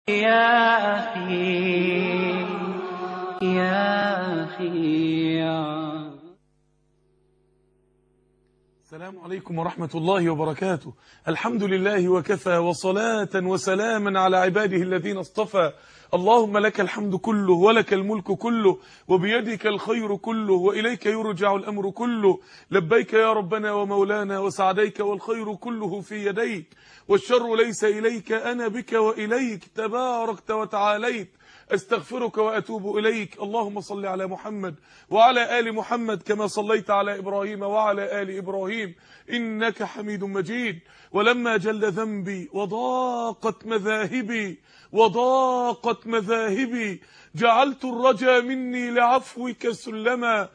يا أخي يا أخي السلام عليكم ورحمة الله وبركاته الحمد لله وكفى وصلاة وسلاما على عباده الذين اصطفى اللهم لك الحمد كله ولك الملك كله وبيدك الخير كله وإليك يرجع الأمر كله لبيك يا ربنا ومولانا وسعديك والخير كله في يديك والشر ليس إليك أنا بك وإليك تباركت وتعاليت استغفرك واتوب اليك اللهم صل على محمد وعلى ال محمد كما صليت على ابراهيم وعلى ال ابراهيم انك حميد مجيد ولما جل ذنبي وضاقت مذاهبي وضاقت مذاهبي جعلت الرجا مني لعفوك سلما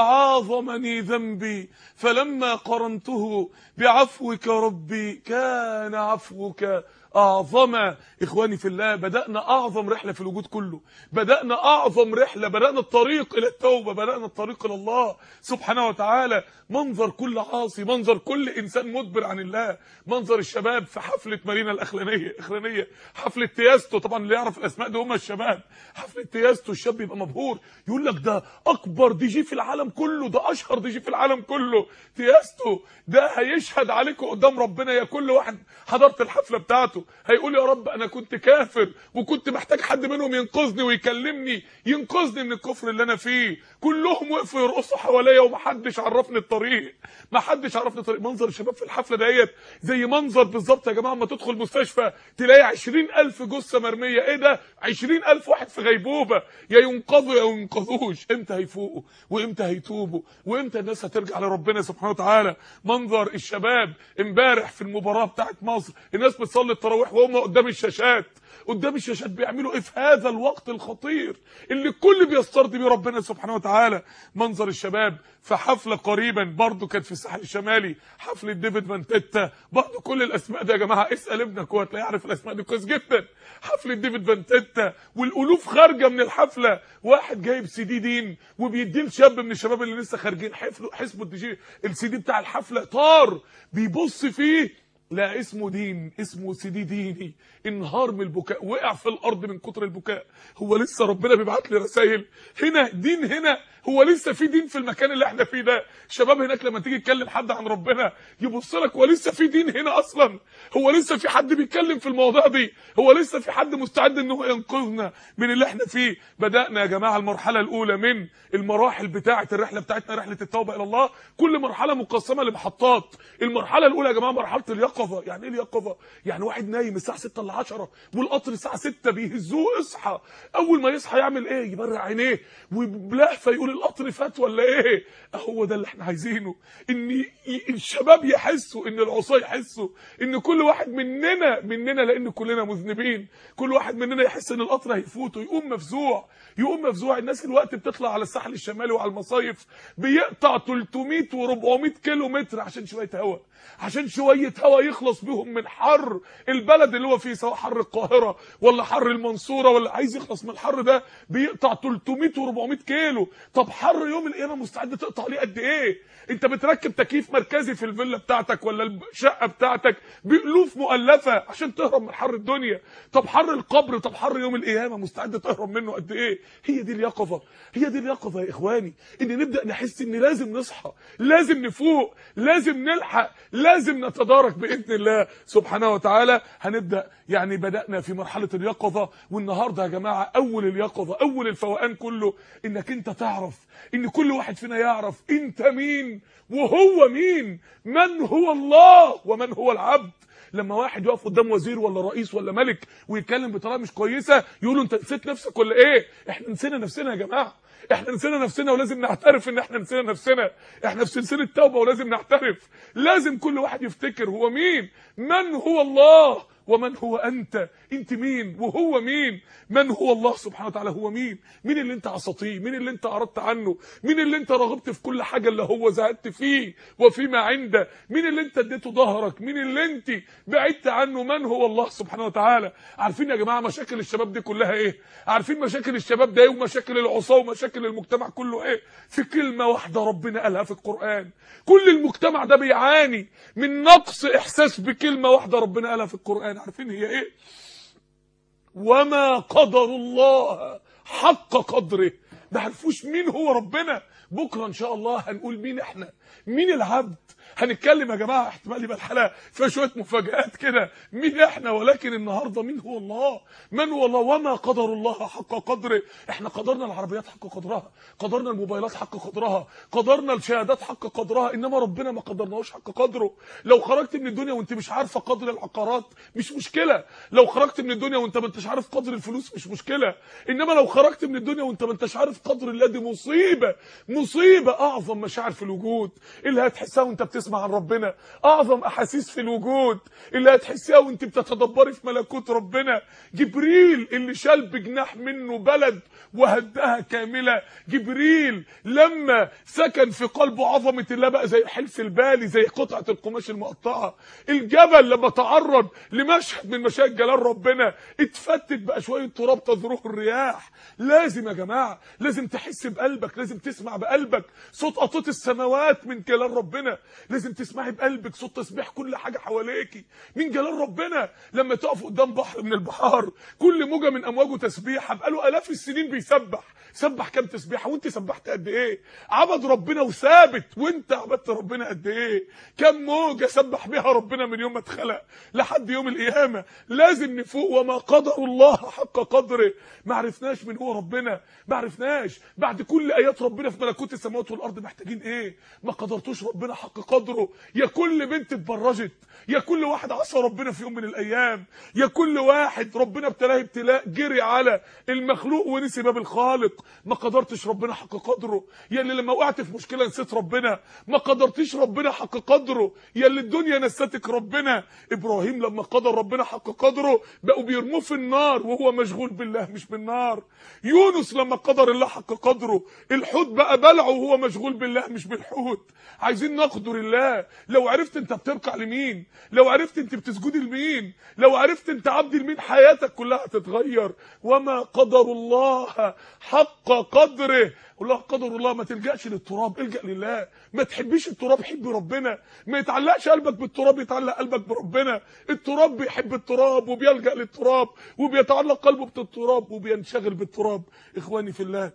تعاظمني ذنبي فلما قرنته بعفوك ربي كان عفوك أعظم إخواني في الله بدأنا أعظم رحلة في الوجود كله بدأنا أعظم رحلة بدأنا الطريق إلى التوبة بدأنا الطريق إلى الله سبحانه وتعالى منظر كل عاصي منظر كل إنسان مدبر عن الله منظر الشباب في حفلة مارينا الأخرانية إخرانية حفلة تياستو طبعا اللي يعرف الأسماء دي هم الشباب حفلة تياستو الشاب يبقى مبهور يقول لك ده أكبر دي جي في العالم كله ده أشهر دي جي في العالم كله تياستو ده هيشهد عليكم قدام ربنا يا كل واحد حضرت الحفلة بتاعته هيقول يا رب انا كنت كافر وكنت محتاج حد منهم ينقذني ويكلمني ينقذني من الكفر اللي انا فيه كلهم وقفوا يرقصوا حواليا ومحدش عرفني الطريق محدش عرفني الطريق منظر الشباب في الحفله ديت زي منظر بالظبط يا جماعه اما تدخل مستشفى تلاقي 20000 جثه مرميه ايه ده 20000 واحد في غيبوبه يا ينقذوا يا ينقذوش امتى هيفوقوا وامتى هيتوبوا وامتى الناس هترجع لربنا سبحانه وتعالى منظر الشباب امبارح في المباراه بتاعت مصر الناس بتصلي التراويح وهم قدام الشاشات قدام الشاشات بيعملوا ايه في هذا الوقت الخطير اللي الكل بيسترضي بيه ربنا سبحانه وتعالى منظر الشباب في حفله قريبا برضو كانت في الساحل الشمالي حفله ديفيد فانتيتا برضو كل الاسماء دي يا جماعه اسال ابنك هو هتلاقيه يعرف الاسماء دي كويس جدا حفله ديفيد فانتيتا والالوف خارجه من الحفله واحد جايب سي دي دين وبيديه لشاب من الشباب اللي لسه خارجين حفلوا حسبوا الدي جي السي دي بتاع الحفله طار بيبص فيه لا اسمه دين اسمه سيدي ديني انهار من البكاء وقع في الارض من كتر البكاء هو لسه ربنا بيبعت لي رسائل هنا دين هنا هو لسه في دين في المكان اللي احنا فيه ده شباب هناك لما تيجي تكلم حد عن ربنا يبص لك هو لسه في دين هنا اصلا هو لسه في حد بيتكلم في المواضيع دي هو لسه في حد مستعد ان هو ينقذنا من اللي احنا فيه بدانا يا جماعه المرحله الاولى من المراحل بتاعه الرحله بتاعتنا رحله التوبه الى الله كل مرحله مقسمه لمحطات المرحله الاولى يا جماعه مرحله اليقظه يعني ايه اليقظه يعني واحد نايم الساعه 6 ل 10 والقطر الساعه 6 بيهزوه اصحى اول ما يصحى يعمل ايه يبرق عينيه وبلهفه يقول القطر فات ولا ايه هو ده اللي احنا عايزينه ان الشباب يحسوا ان العصاه يحسوا ان كل واحد مننا مننا لان كلنا مذنبين كل واحد مننا يحس ان القطر هيفوته يقوم مفزوع يقوم مفزوع الناس الوقت بتطلع على الساحل الشمالي وعلى المصايف بيقطع 300 و400 كيلو متر عشان شويه هواء عشان شويه هواء يخلص بيهم من حر البلد اللي هو فيه سواء حر القاهره ولا حر المنصوره ولا عايز يخلص من الحر ده بيقطع 300 و400 كيلو طب حر يوم القيامه مستعد تقطع ليه قد ايه انت بتركب تكييف مركزي في الفيلا بتاعتك ولا الشقه بتاعتك بالوف مؤلفه عشان تهرب من حر الدنيا طب حر القبر طب حر يوم القيامه مستعد تهرب منه قد ايه هي دي اليقظه هي دي اليقظه يا اخواني ان نبدا نحس ان لازم نصحى لازم نفوق لازم نلحق لازم نتدارك باذن الله سبحانه وتعالى هنبدا يعني بدانا في مرحله اليقظه والنهارده يا جماعه اول اليقظه اول الفوقان كله انك انت تعرف ان كل واحد فينا يعرف انت مين وهو مين من هو الله ومن هو العبد لما واحد يقف قدام وزير ولا رئيس ولا ملك ويتكلم بطريقه مش كويسه يقولوا انت نسيت نفسك ولا ايه احنا نسينا نفسنا يا جماعه احنا نسينا نفسنا ولازم نعترف ان احنا نسينا نفسنا احنا في سلسله توبه ولازم نعترف لازم كل واحد يفتكر هو مين من هو الله ومن هو انت انت مين وهو مين من هو الله سبحانه وتعالى هو مين مين اللي انت عصيتيه مين اللي انت اردت عنه مين اللي انت رغبت في كل حاجه اللي هو زهدت فيه وفيما عنده مين اللي انت اديته ظهرك مين اللي انت بعدت عنه من هو الله سبحانه وتعالى عارفين يا جماعه مشاكل الشباب دي كلها ايه عارفين مشاكل الشباب ده ايه ومشاكل العصاه ومشاكل المجتمع كله ايه في كلمه واحده ربنا قالها في القران كل المجتمع ده بيعاني من نقص احساس بكلمه واحده ربنا قالها في القران عارفين هي ايه وما قدر الله حق قدره ما عرفوش مين هو ربنا بكره ان شاء الله هنقول مين احنا مين العبد هنتكلم يا جماعه احتمال يبقى الحلقه فيها شويه مفاجآت كده مين احنا ولكن النهارده مين هو الله من هو الله وما قدر الله حق قدره احنا قدرنا العربيات حق قدرها قدرنا الموبايلات حق قدرها قدرنا الشهادات حق قدرها انما ربنا ما قدرناهوش حق قدره لو خرجت من الدنيا وانت مش عارفه قدر العقارات مش مشكله لو خرجت من الدنيا وانت ما انتش عارف قدر الفلوس مش مشكله انما لو خرجت من الدنيا وانت ما انتش عارف قدر الله دي مصيبه مصيبه اعظم مشاعر في الوجود اللي هتحسها وانت بتسمع عن ربنا اعظم احاسيس في الوجود اللي هتحسها وانت بتتدبري في ملكوت ربنا جبريل اللي شال بجناح منه بلد وهدها كامله جبريل لما سكن في قلبه عظمه الله بقى زي حلف البالي زي قطعه القماش المقطعه الجبل لما تعرض لمشهد من مشاهد جلال ربنا اتفتت بقى شويه تراب تذروه الرياح لازم يا جماعه لازم تحس بقلبك لازم تسمع بقلبك صوت قطوط السماوات من جلال ربنا لازم تسمعي بقلبك صوت تسبيح كل حاجه حواليكي من جلال ربنا لما تقف قدام بحر من البحار كل موجه من امواجه تسبيحه بقاله الاف السنين بيسبح سبح كام تسبيحه وانت سبحت قد ايه عبد ربنا وثابت وانت عبدت ربنا قد ايه كام موجه سبح بيها ربنا من يوم ما اتخلق لحد يوم القيامه لازم نفوق وما قدر الله حق قدره ما عرفناش من هو ربنا ما عرفناش بعد كل ايات ربنا في ملكوت السماوات والارض محتاجين ايه ما قدرتوش ربنا حق قدره يا كل بنت اتبرجت يا كل واحد عصى ربنا في يوم من الايام يا كل واحد ربنا ابتلاه ابتلاء جري على المخلوق ونسي باب الخالق ما قدرتش ربنا حق قدره يا اللي لما وقعت في مشكله نسيت ربنا ما قدرتيش ربنا حق قدره يا اللي الدنيا نسيتك ربنا ابراهيم لما قدر ربنا حق قدره بقوا بيرموه في النار وهو مشغول بالله مش بالنار يونس لما قدر الله حق قدره الحوت بقى بلعه وهو مشغول بالله مش بالحوت عايزين نقدر الله لو عرفت انت بتركع لمين لو عرفت انت بتسجدي لمين لو عرفت انت عبد لمين حياتك كلها هتتغير وما قدر الله حق قدره والله قدر الله ما تلجاش للتراب الجا لله ما تحبيش التراب حب ربنا ما يتعلقش قلبك بالتراب يتعلق قلبك بربنا التراب بيحب التراب وبيلجا للتراب وبيتعلق قلبه بالتراب وبينشغل بالتراب اخواني في الله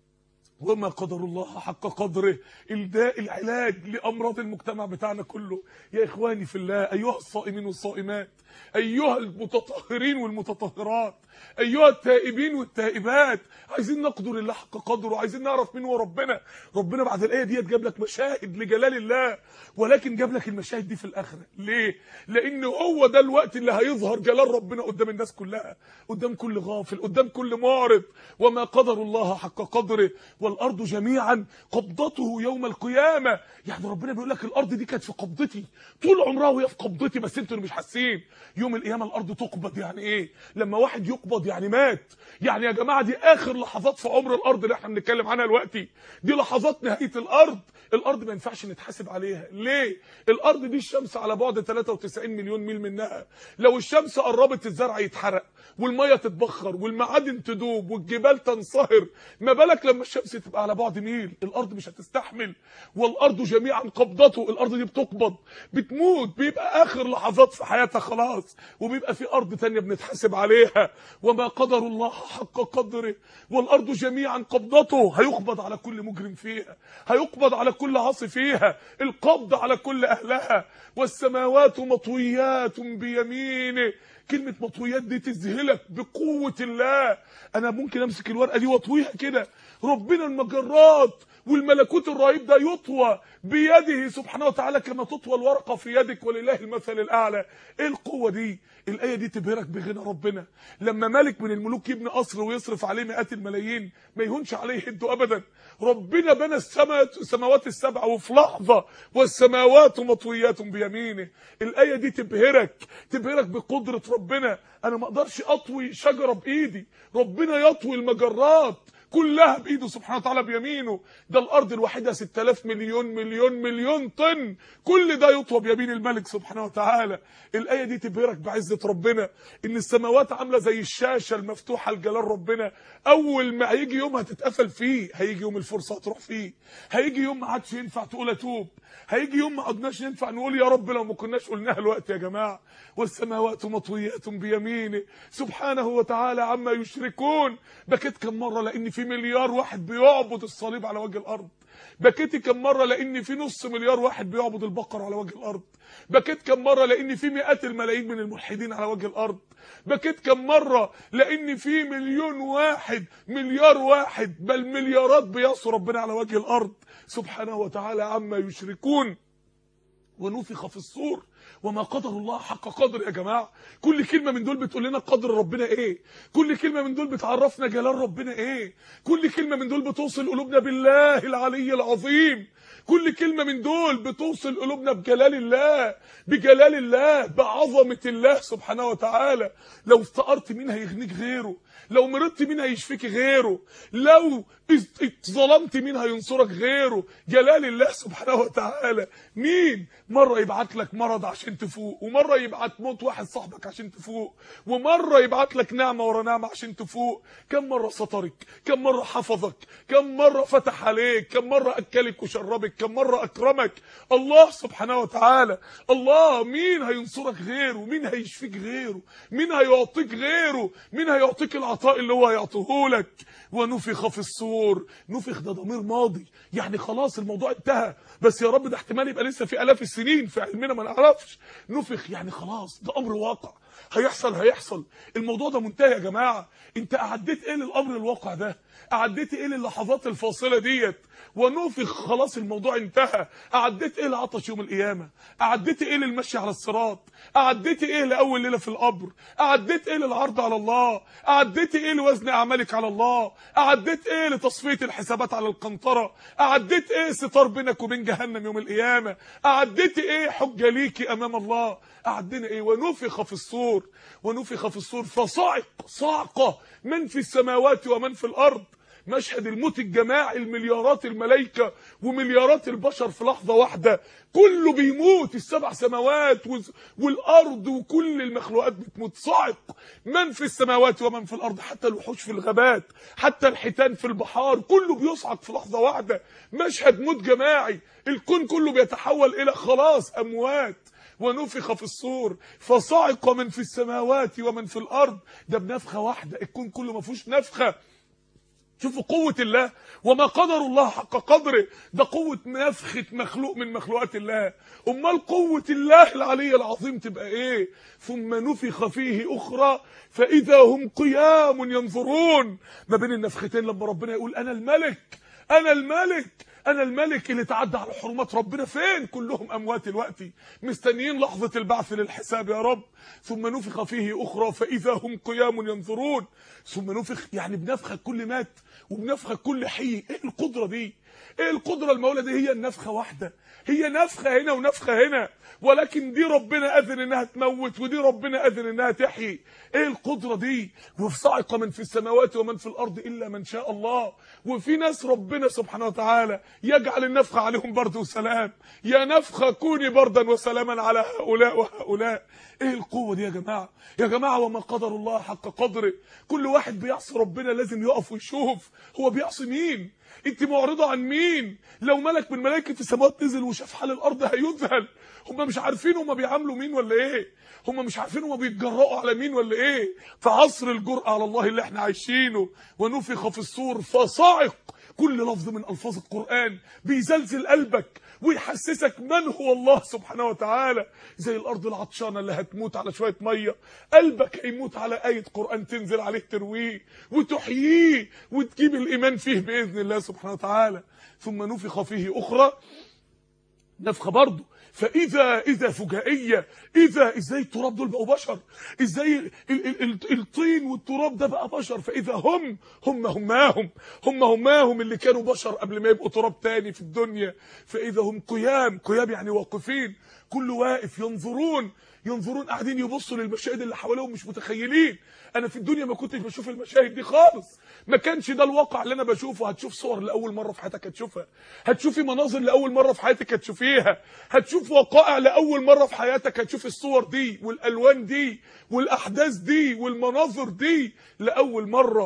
وما قدر الله حق قدره الداء العلاج لامراض المجتمع بتاعنا كله يا اخواني في الله ايها الصائمين والصائمات ايها المتطهرين والمتطهرات ايها التائبين والتائبات عايزين نقدر الله حق قدره عايزين نعرف مين هو ربنا ربنا بعد الايه ديت جاب لك مشاهد لجلال الله ولكن جاب لك المشاهد دي في الاخره ليه لان هو ده الوقت اللي هيظهر جلال ربنا قدام الناس كلها قدام كل غافل قدام كل معرض وما قدر الله حق قدره والارض جميعا قبضته يوم القيامه يعني ربنا بيقول لك الارض دي كانت في قبضتي طول عمرها وهي في قبضتي بس انتوا اللي مش حاسين يوم القيامه الارض تقبض يعني ايه لما واحد يقبض يعني مات يعني يا جماعه دي اخر لحظات في عمر الارض اللي احنا بنتكلم عنها دلوقتي دي لحظات نهايه الارض الارض ما ينفعش نتحاسب عليها ليه الارض دي الشمس على بعد 93 مليون ميل منها لو الشمس قربت الزرع يتحرق والميه تتبخر والمعادن تدوب والجبال تنصهر ما بالك لما الشمس تبقى على بعد ميل الارض مش هتستحمل والارض جميعا قبضته الارض دي بتقبض بتموت بيبقى اخر لحظات في حياتها خلاص وبيبقى في ارض تانية بنتحاسب عليها وما قدر الله حق قدره والارض جميعا قبضته هيقبض على كل مجرم فيها هيقبض على كل عاصي فيها القبض على كل اهلها والسماوات مطويات بيمينه كلمة مطويات دي تذهلك بقوة الله انا ممكن امسك الورقة دي واطويها كده ربنا المجرات والملكوت الرهيب ده يطوى بيده سبحانه وتعالى كما تطوى الورقة في يدك ولله المثل الأعلى ايه القوة دي الآية دي تبهرك بغنى ربنا لما ملك من الملوك يبني قصر ويصرف عليه مئات الملايين ما يهونش عليه يده أبدا ربنا بنى السماوات السماوات السبع وفي لحظة والسماوات مطويات بيمينه الآية دي تبهرك تبهرك بقدرة ربنا أنا ما أقدرش أطوي شجرة بإيدي ربنا يطوي المجرات كلها بايده سبحانه وتعالى بيمينه ده الارض الواحده 6000 مليون مليون مليون طن كل ده يطوى بيمين الملك سبحانه وتعالى الايه دي تبهرك بعزه ربنا ان السماوات عامله زي الشاشه المفتوحه لجلال ربنا اول ما هيجي يوم هتتقفل فيه هيجي يوم الفرصه هتروح فيه هيجي يوم ما عادش ينفع تقول اتوب هيجي يوم ما عدناش ينفع نقول يا رب لو ما كناش قلناها الوقت يا جماعه والسماوات مطويات بيمينه سبحانه وتعالى عما يشركون بكيت كم مره لان في مليار واحد بيعبد الصليب على وجه الارض بكيت كم مره لان في نص مليار واحد بيعبد البقر على وجه الارض بكيت كم مره لان في مئات الملايين من الملحدين على وجه الارض بكيت كم مره لان في مليون واحد مليار واحد بل مليارات بيعصوا ربنا على وجه الارض سبحانه وتعالى عما يشركون ونفخ في الصور وما قدر الله حق قدر يا جماعه كل كلمه من دول بتقول لنا قدر ربنا ايه كل كلمه من دول بتعرفنا جلال ربنا ايه كل كلمه من دول بتوصل قلوبنا بالله العلي العظيم كل كلمه من دول بتوصل قلوبنا بجلال الله بجلال الله بعظمه الله سبحانه وتعالى لو افتقرت مين هيغنيك غيره لو مرضت مين هيشفيك غيره لو اتظلمت مين هينصرك غيره جلال الله سبحانه وتعالى مين مره يبعت لك مرض عشان تفوق ومره يبعت موت واحد صاحبك عشان تفوق ومره يبعت لك نعمه ورا نعمه عشان تفوق كم مره سترك كم مره حفظك كم مره فتح عليك كم مره اكلك وشربك كم مره اكرمك الله سبحانه وتعالى الله مين هينصرك غيره مين هيشفيك غيره مين هيعطيك غيره مين هيعطيك العطاء اللي هو هيعطيه لك ونفخ في الصور نفخ ده ضمير ماضي يعني خلاص الموضوع انتهى بس يا رب ده احتمال يبقى لسه في الاف السنين في علمنا ما نعرفش نفخ يعني خلاص ده امر واقع هيحصل هيحصل الموضوع ده منتهي يا جماعه انت اعديت ايه للامر الواقع ده اعديت ايه للحظات الفاصله ديت ونفخ خلاص الموضوع انتهى اعديت ايه لعطش يوم القيامه اعديت ايه للمشي على الصراط اعديت ايه لاول ليله في القبر اعديت ايه للعرض على الله اعديت ايه لوزن اعمالك على الله اعديت ايه لتصفيه الحسابات على القنطره اعديت ايه ستار بينك وبين جهنم يوم القيامه اعديت ايه حجه ليكي امام الله اعدنا ايه ونفخ في الصور ونفخ في الصور فصعق صعقه من في السماوات ومن في الارض مشهد الموت الجماعي المليارات الملائكه ومليارات البشر في لحظه واحده كله بيموت السبع سماوات والارض وكل المخلوقات بتموت صعق من في السماوات ومن في الارض حتى الوحوش في الغابات حتى الحيتان في البحار كله بيصعق في لحظه واحده مشهد موت جماعي الكون كله بيتحول الى خلاص اموات ونفخ في الصور فصعق من في السماوات ومن في الارض ده بنفخه واحده الكون كله ما فيهوش نفخه شوفوا قوة الله وما قدر الله حق قدره ده قوة نفخة مخلوق من مخلوقات الله امال قوة الله العلي العظيم تبقى ايه ثم نفخ فيه اخرى فاذا هم قيام ينظرون ما بين النفختين لما ربنا يقول انا الملك انا الملك انا الملك اللي تعدى على حرمات ربنا فين كلهم اموات الوقت مستنيين لحظه البعث للحساب يا رب ثم نفخ فيه اخرى فاذا هم قيام ينظرون ثم نفخ يعني بنفخه كل مات وبنفخه كل حي ايه القدره دي ايه القدره المولى دي هي النفخه واحده هي نفخه هنا ونفخه هنا ولكن دي ربنا اذن انها تموت ودي ربنا اذن انها تحيي ايه القدره دي وفي صاعقه من في السماوات ومن في الارض الا من شاء الله وفي ناس ربنا سبحانه وتعالى يجعل النفخه عليهم برد وسلام يا نفخه كوني بردا وسلاما على هؤلاء وهؤلاء ايه القوه دي يا جماعه يا جماعه وما قدر الله حق قدره كل واحد بيعصي ربنا لازم يقف ويشوف هو بيعصي مين انت معرضه عن مين لو ملك من ملائكه السماوات نزل وشاف حال الارض هيذهل هم مش عارفين هم بيعاملوا مين ولا ايه هم مش عارفين هم بيتجرأوا على مين ولا ايه في عصر الجرأة على الله اللي احنا عايشينه ونفخ في الصور فصعق كل لفظ من الفاظ القرآن بيزلزل قلبك ويحسسك من هو الله سبحانه وتعالى زي الارض العطشانه اللي هتموت على شويه ميه قلبك هيموت على ايه قران تنزل عليه ترويه وتحييه وتجيب الايمان فيه باذن الله سبحانه وتعالى ثم نفخ فيه اخرى نفخه برضه فاذا اذا فجائيه اذا ازاي التراب دول بقوا بشر ازاي ال ال ال الطين والتراب ده بقى بشر فاذا هم هم هماهم هم هماهم اللي كانوا بشر قبل ما يبقوا تراب تاني في الدنيا فاذا هم قيام قيام يعني واقفين كل واقف ينظرون ينظرون قاعدين يبصوا للمشاهد اللي حواليهم مش متخيلين انا في الدنيا ما كنتش بشوف المشاهد دي خالص ما كانش ده الواقع اللي انا بشوفه هتشوف صور لاول مره في حياتك هتشوفها هتشوفي مناظر لاول مره في حياتك هتشوفيها هتشوف وقائع لاول مره في حياتك هتشوف الصور دي والالوان دي والاحداث دي والمناظر دي لاول مره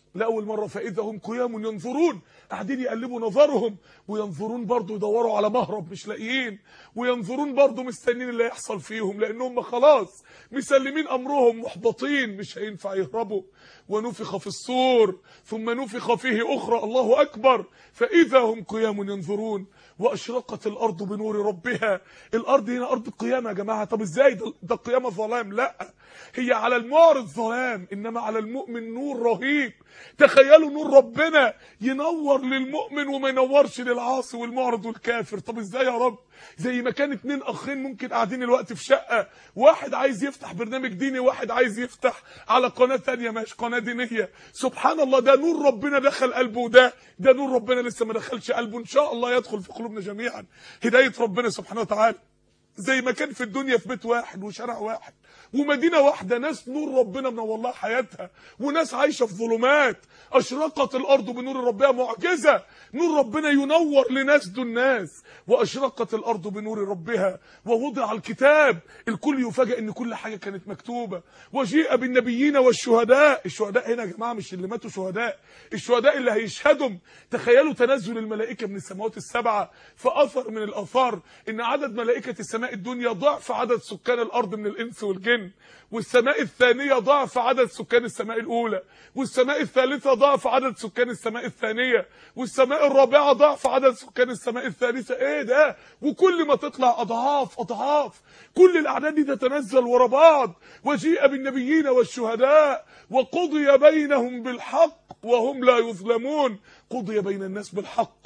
لاول مره فاذا هم قيام ينظرون قاعدين يقلبوا نظرهم وينظرون برضه يدوروا على مهرب مش لاقيين وينظرون برضه مستنيين اللي هيحصل فيهم لانهم خلاص مسلمين امرهم محبطين مش هينفع يهربوا ونفخ في الصور ثم نفخ فيه اخرى الله اكبر فاذا هم قيام ينظرون واشرقت الارض بنور ربها الارض هنا ارض القيامه يا جماعه طب ازاي ده, ده القيامه ظلام لا هي على المعرض ظلام انما على المؤمن نور رهيب تخيلوا نور ربنا ينور للمؤمن وما ينورش للعاصي والمعرض والكافر طب ازاي يا رب زي ما كان اتنين اخين ممكن قاعدين الوقت في شقه واحد عايز يفتح برنامج ديني واحد عايز يفتح على قناه ثانيه ماشي قناه دينيه سبحان الله ده نور ربنا دخل قلبه وده ده نور ربنا لسه ما دخلش قلبه ان شاء الله يدخل في قلوبنا جميعا هدايه ربنا سبحانه وتعالى زي ما كان في الدنيا في بيت واحد وشارع واحد ومدينه واحده ناس نور ربنا منور لها حياتها وناس عايشه في ظلمات اشرقت الارض بنور ربها معجزه نور ربنا ينور لناس دون ناس واشرقت الارض بنور ربها ووضع الكتاب الكل يفاجئ ان كل حاجه كانت مكتوبه وجيء بالنبيين والشهداء الشهداء هنا يا جماعه مش اللي ماتوا شهداء الشهداء اللي هيشهدوا تخيلوا تنزل الملائكه من السماوات السبعه فاثر من الاثار ان عدد ملائكه السماء الدنيا ضعف عدد سكان الارض من الانس والجن والسماء الثانيه ضعف عدد سكان السماء الاولى والسماء الثالثه ضعف عدد سكان السماء الثانيه والسماء الرابعه ضعف عدد سكان السماء الثالثه ايه ده وكل ما تطلع اضعاف اضعاف كل الاعداد دي تتنزل ورا بعض وجيء بالنبيين والشهداء وقضي بينهم بالحق وهم لا يظلمون قضي بين الناس بالحق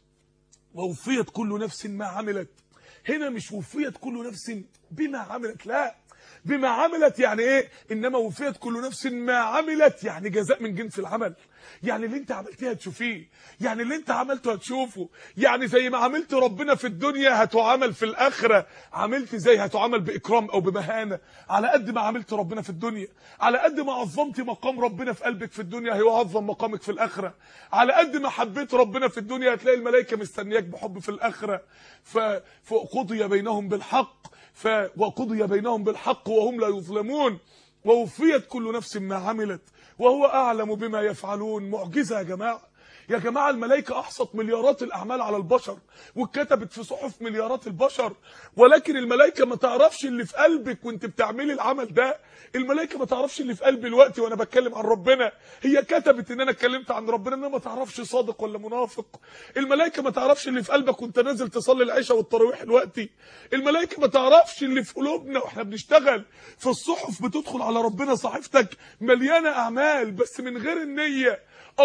ووفيت كل نفس ما عملت هنا مش وفيت كل نفس بما عملت لا بما عملت يعني ايه انما وفيت كل نفس ما عملت يعني جزاء من جنس العمل يعني اللي انت عملتيه هتشوفيه يعني اللي انت عملته هتشوفه يعني زي ما عملت ربنا في الدنيا هتعامل في الاخره عملت زي هتعامل باكرام او بمهانه على قد ما عملت ربنا في الدنيا على قد ما عظمت مقام ربنا في قلبك في الدنيا هيعظم مقامك في الاخره على قد ما حبيت ربنا في الدنيا هتلاقي الملائكه مستنياك بحب في الاخره فقضي بينهم بالحق ف وقضي بينهم بالحق وهم لا يظلمون ووفيت كل نفس ما عملت وهو اعلم بما يفعلون معجزه يا جماعه يا جماعه الملائكه احصت مليارات الاعمال على البشر واتكتبت في صحف مليارات البشر ولكن الملائكه ما تعرفش اللي في قلبك وانت بتعملي العمل ده الملائكه ما تعرفش اللي في قلبي دلوقتي وانا بتكلم عن ربنا هي كتبت ان انا اتكلمت عن ربنا انما ما تعرفش صادق ولا منافق الملائكه ما تعرفش اللي في قلبك وانت نازل تصلي العشاء والتراويح دلوقتي الملائكه ما تعرفش اللي في قلوبنا واحنا بنشتغل في الصحف بتدخل على ربنا صحيفتك مليانه اعمال بس من غير النيه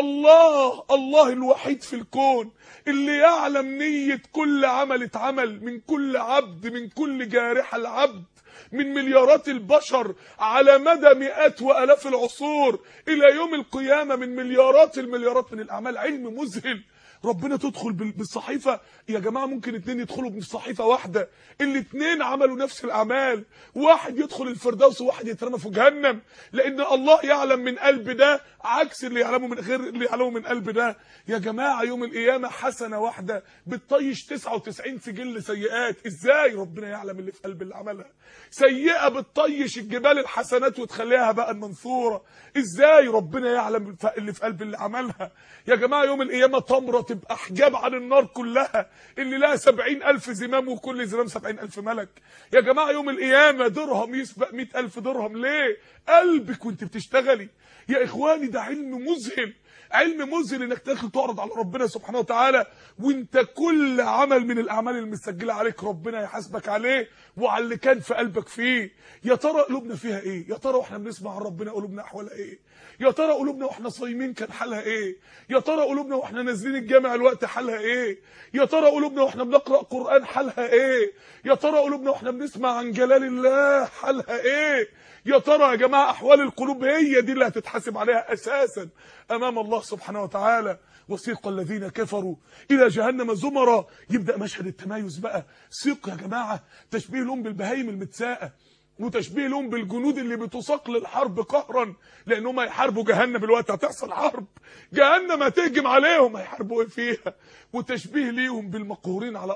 الله الله الوحيد في الكون اللي يعلم نية كل عمل اتعمل من كل عبد من كل جارحة العبد من مليارات البشر على مدى مئات والاف العصور الى يوم القيامة من مليارات المليارات من الاعمال علم مذهل ربنا تدخل بالصحيفه يا جماعه ممكن اتنين يدخلوا بصحيفه واحده الاتنين عملوا نفس الاعمال واحد يدخل الفردوس وواحد يترمى في جهنم لان الله يعلم من قلب ده عكس اللي يعلمه من غير اللي يعلمه من قلب ده يا جماعه يوم القيامه حسنه واحده بتطيش 99 سجل سيئات ازاي ربنا يعلم اللي في قلب اللي عملها سيئه بتطيش الجبال الحسنات وتخليها بقى المنصوره ازاي ربنا يعلم اللي في قلب اللي عملها يا جماعه يوم القيامه تمره تبقى حجاب عن النار كلها اللي لها سبعين ألف زمام وكل زمام سبعين ألف ملك يا جماعة يوم القيامة درهم يسبق مئة ألف درهم ليه قلبك وانت بتشتغلي يا إخواني ده علم مذهل علم مذهل انك تدخل تعرض على ربنا سبحانه وتعالى وانت كل عمل من الاعمال المسجله عليك ربنا يحاسبك عليه وعلى اللي كان في قلبك فيه يا ترى قلوبنا فيها ايه يا ترى واحنا بنسمع عن ربنا قلوبنا احوالها ايه يا ترى قلوبنا واحنا صايمين كان حالها ايه يا ترى قلوبنا واحنا نازلين الجامع الوقت حالها ايه يا ترى قلوبنا واحنا بنقرا قران حالها ايه يا ترى قلوبنا واحنا بنسمع عن جلال الله حالها ايه يا ترى يا جماعه احوال القلوب هي دي اللي هتتحاسب عليها اساسا امام الله سبحانه وتعالى وسيق الذين كفروا الى جهنم زمرا يبدا مشهد التمايز بقى سيق يا جماعه تشبيه لهم بالبهايم المتساءه وتشبيه لهم بالجنود اللي بتساق للحرب قهرا لانهم هيحاربوا جهنم الوقت هتحصل حرب جهنم هتهجم عليهم هيحاربوا ايه فيها وتشبيه ليهم بالمقهورين على امر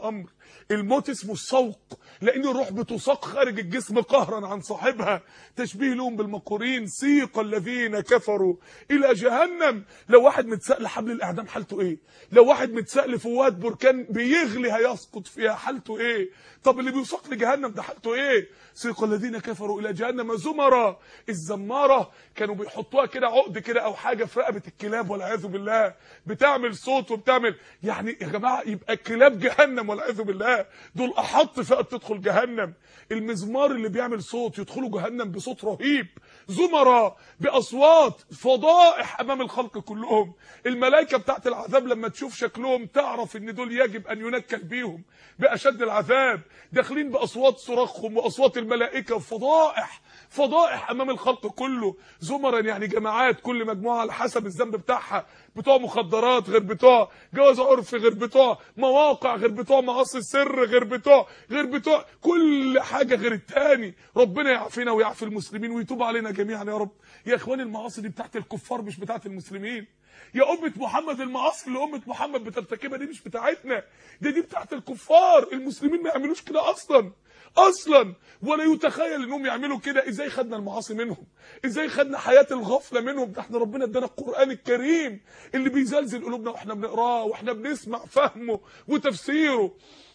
الموت اسمه السوق لان الروح بتساق خارج الجسم قهرا عن صاحبها تشبيه لهم بالمقورين سيق الذين كفروا الى جهنم لو واحد متساق لحبل الاعدام حالته ايه لو واحد متساق لفوات بركان بيغلي هيسقط فيها حالته ايه طب اللي بيساق لجهنم ده حالته ايه سيق الذين كفروا الى جهنم زمرا الزماره كانوا بيحطوها كده عقد كده او حاجه في رقبه الكلاب والعياذ بالله بتعمل صوت وبتعمل يعني يا جماعه يبقى كلاب جهنم والعياذ بالله دول احط فئه تدخل جهنم المزمار اللي بيعمل صوت يدخلوا جهنم بصوت رهيب زمرا باصوات فضائح امام الخلق كلهم الملائكه بتاعت العذاب لما تشوف شكلهم تعرف ان دول يجب ان ينكل بيهم باشد العذاب داخلين باصوات صراخهم واصوات الملائكه فضائح فضائح امام الخلق كله زمرا يعني جماعات كل مجموعه على حسب الذنب بتاعها بتوع مخدرات غير بتوع جواز عرفي غير بتوع مواقع غير بتوع معاصي السر غير بتوع غير بتوع كل حاجه غير التاني ربنا يعافينا ويعفي المسلمين ويتوب علينا جميعا يا رب يا اخواني المعاصي دي بتاعت الكفار مش بتاعت المسلمين يا أمة محمد المعاصي اللي أمة محمد بترتكبها دي مش بتاعتنا دي دي بتاعت الكفار المسلمين ما يعملوش كده أصلا اصلا ولا يتخيل انهم يعملوا كده ازاي خدنا المعاصي منهم ازاي خدنا حياه الغفله منهم ده احنا ربنا ادانا القران الكريم اللي بيزلزل قلوبنا واحنا بنقراه واحنا بنسمع فهمه وتفسيره